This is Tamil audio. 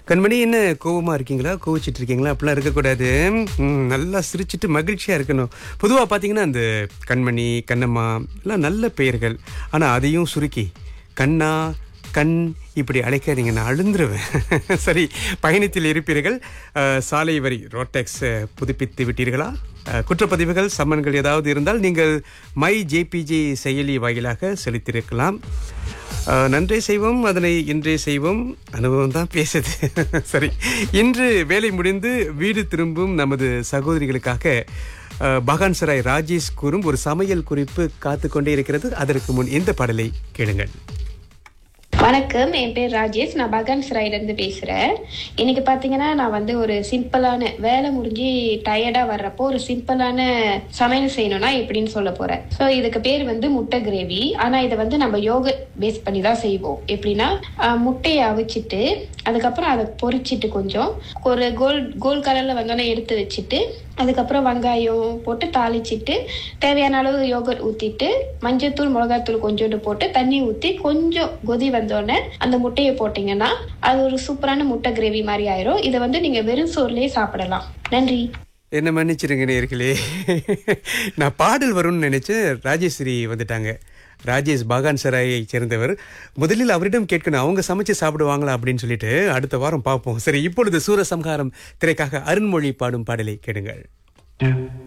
கண்மணி என்ன கோவமா இருக்கீங்களா கோவிச்சிட்டு இருக்கீங்களா அப்படிலாம் இருக்கக்கூடாது ம், நல்லா சிரிச்சிட்டு மகிழ்ச்சியா இருக்கணும் பொதுவா பாத்தீங்கன்னா அந்த கண்மணி கண்ணம்மா எல்லாம் நல்ல பெயர்கள் ஆனா அதையும் சுருக்கி கண்ணா கண் இப்படி அழைக்காதீங்க நான் அழுந்துருவேன் சரி பயணத்தில் இருப்பீர்கள் அஹ், சாலை வரி ரோட்டெக்ஸ் அஹ், புதுப்பித்து விட்டீர்களா அஹ், குற்றப்பதிவுகள் சம்மன்கள் ஏதாவது இருந்தால் நீங்கள் மை ஜேபிஜே செயலி வாயிலாக செலுத்தியிருக்கலாம் அஹ், நன்றே செய்வோம் அதனை இன்றே செய்வோம் அனுபவம் தான் பேசுது சரி இன்று வேலை முடிந்து வீடு திரும்பும் நமது சகோதரிகளுக்காக அஹ், பகான் சராய் ராஜேஷ் கூறும் ஒரு சமையல் குறிப்பு காத்து கொண்டே இருக்கிறது அதற்கு முன் இந்த பாடலை கேளுங்கள் வணக்கம் என் பேர் ராஜேஷ் நான் பகான் இருந்து பேசுகிறேன் இன்னைக்கு பார்த்தீங்கன்னா நான் வந்து ஒரு சிம்பிளான வேலை முடிஞ்சு டயர்டாக வர்றப்போ ஒரு சிம்பிளான சமையல் செய்யணும்னா எப்படின்னு சொல்ல போகிறேன் ஸோ இதுக்கு பேர் வந்து முட்டை கிரேவி ஆனால் இதை வந்து நம்ம யோக பேஸ் பண்ணி தான் செய்வோம் எப்படின்னா ஆஹ், முட்டையை அவிச்சிட்டு அதுக்கப்புறம் அதை பொரிச்சிட்டு கொஞ்சம் ஒரு கோல் கோல் கலரில் வந்தோடனே எடுத்து வச்சுட்டு அதுக்கப்புறம் வெங்காயம் போட்டு தாளிச்சிட்டு தேவையான அளவு யோகர்ட் ஊற்றிட்டு மஞ்சத்தூள் மிளகாத்தூள் கொஞ்சோண்டு போட்டு தண்ணி ஊற்றி கொஞ்சம் கொதி வந்தோடனே அந்த முட்டையை போட்டிங்கன்னா அது ஒரு சூப்பரான முட்டை கிரேவி மாதிரி ஆயிரும் இதை வந்து நீங்கள் வெறும் சோறுலேயே சாப்பிடலாம் நன்றி என்ன மன்னிச்சிருங்க நேர்களே நான் பாடல் வரும்னு நினைச்சேன் ராஜேஸ்வரி வந்துட்டாங்க ராஜேஷ் பாகான் சராயை சேர்ந்தவர் முதலில் அவரிடம் கேட்கணும் அவங்க சமைச்சு சாப்பிடுவாங்களா அப்படின்னு சொல்லிட்டு அடுத்த வாரம் பார்ப்போம் சரி இப்பொழுது சூரசம்ஹாரம் திரைக்காக அருண்மொழி பாடும் பாடலை கேளுங்கள்